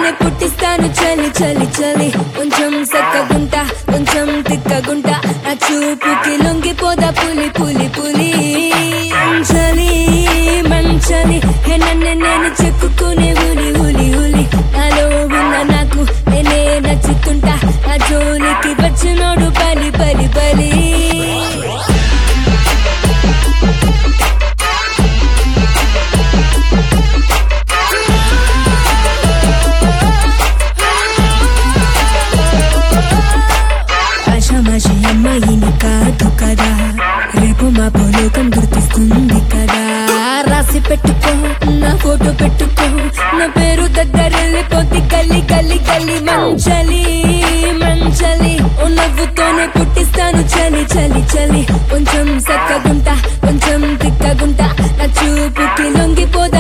నవ్వుతోనే పుట్టిస్తాను చలి చలి చలి కొంచెం సక్కగుంటా కొంచెం తిక్కగుంటా నా చూపుకి లొంగిపోదా పులి పులి పులి చలి మంచలి హే నన్ను నేను చెక్కుకునే హులి హులి హులి నాలో ఉన్న నాకు నేనే నచ్చుతుంటా నా జోలికి వచ్చినోడు పలి పలి పలి ఆషామాషి అమ్మాయిని కాదు కదా రేపు మా లోకం గుర్తిస్తుంది కదా రాసి పెట్టుకో నా ఫోటో పెట్టుకో నా పేరు దగ్గరెళ్ళిపోతే గల్లి గల్లి గల్లి మంచలి మంచలి ఓ నవ్వుతోనే పుట్టిస్తాను చలి చలి చలి కొంచెం సక్కగుంటా కొంచెం తిక్కగుంటా నా చూపుకి లొంగిపోతే